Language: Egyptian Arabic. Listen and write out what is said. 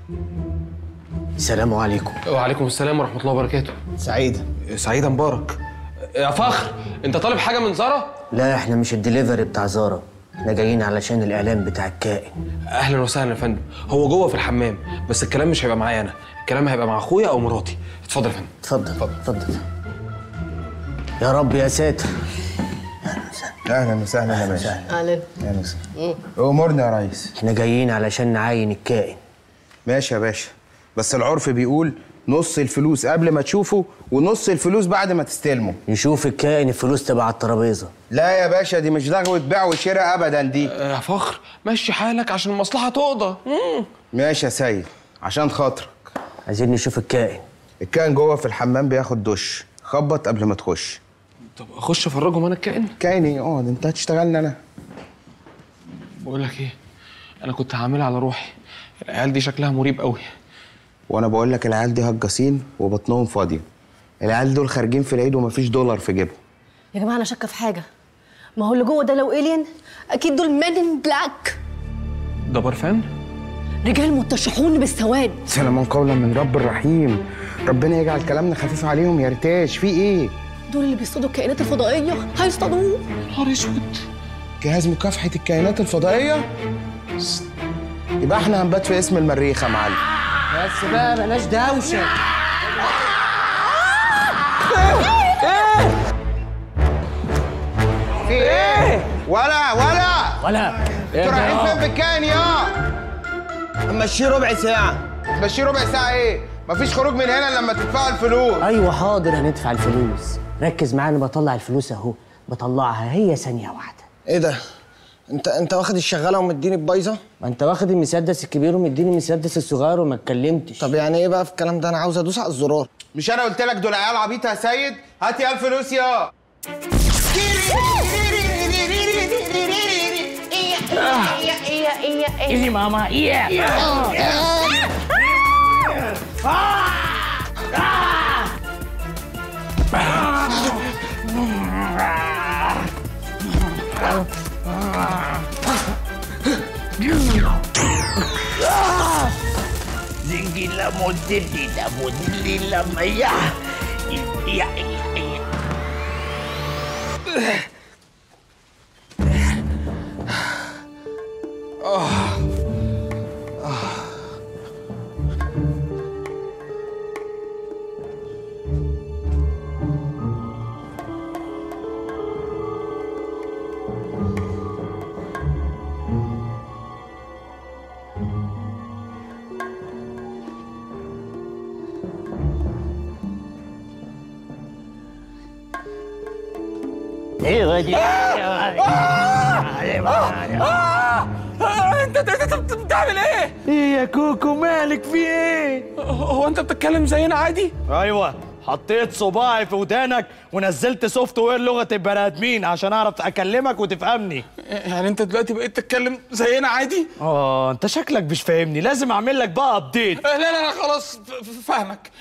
السلام عليكم وعليكم السلام ورحمه الله وبركاته سعيدة سعيده مبارك يا فخر انت طالب حاجه من زارا لا احنا مش الدليفري بتاع زارا احنا جايين علشان الاعلان بتاع الكائن اهلا وسهلا يا فندم هو جوه في الحمام بس الكلام مش هيبقى معايا انا الكلام هيبقى مع اخويا او مراتي اتفضل يا فندم اتفضل اتفضل يا رب يا ساتر اهلا وسهلا يا باشا اهلا اهلا وسهلا امورنا يا ريس احنا جايين علشان نعاين الكائن ماشي يا باشا بس العرف بيقول نص الفلوس قبل ما تشوفه ونص الفلوس بعد ما تستلمه نشوف الكائن الفلوس تبع الترابيزه لا يا باشا دي مش لغوة بيع وشراء ابدا دي يا فخر مشي حالك عشان المصلحه تقضى مم. ماشي يا سيد عشان خاطرك عايزين نشوف الكائن الكائن جوه في الحمام بياخد دش خبط قبل ما تخش طب اخش افرجهم انا الكائن كائن ايه اقعد انت هتشتغلني انا بقول لك ايه انا كنت هعملها على روحي العيال دي شكلها مريب قوي وانا بقول لك العيال دي هجاصين وبطنهم فاضيه العيال دول خارجين في العيد ومفيش دولار في جيبهم يا جماعه انا شاكه في حاجه ما هو اللي جوه ده لو الين اكيد دول مان ان بلاك ده برفان رجال متشحون بالسواد سلاما قولا من رب الرحيم ربنا يجعل كلامنا خفيف عليهم يا ريتاش في ايه دول اللي بيصطادوا الكائنات الفضائيه هيصطادوه نهار اسود جهاز مكافحه الكائنات الفضائيه يبقى احنا هنبات في اسم المريخ يا معلم بس بقى بلاش دوشه في ايه ولا ولا ولا انتوا رايحين فين بالكائن يا مشي ربع ساعه ماشي ربع ساعه ايه مفيش خروج من هنا لما تدفعوا الفلوس ايوه حاضر هندفع الفلوس ركز معايا انا بطلع الفلوس اهو بطلعها هي ثانيه واحده ايه ده؟ انت انت واخد الشغاله ومديني البايظه؟ ما انت واخد المسدس الكبير ومديني المسدس الصغير وما اتكلمتش طب يعني ايه بقى في الكلام ده؟ انا عاوز ادوس على الزرار. مش انا قلت لك دول عيال عبيطه يا سيد هات يا الفلوس يا انت انت انت بتعمل ايه ايه يا كوكو مالك في ايه؟ هو انت بتتكلم زينا عادي ايوه حطيت صباعي في ودانك ونزلت سوفت وير لغه البني ادمين عشان اعرف اكلمك وتفهمني يعني انت دلوقتي بقيت تتكلم زينا عادي اه انت شكلك مش فاهمني لازم اعمل لك بقى ابديت لا لا لا خلاص ف- ف- فاهمك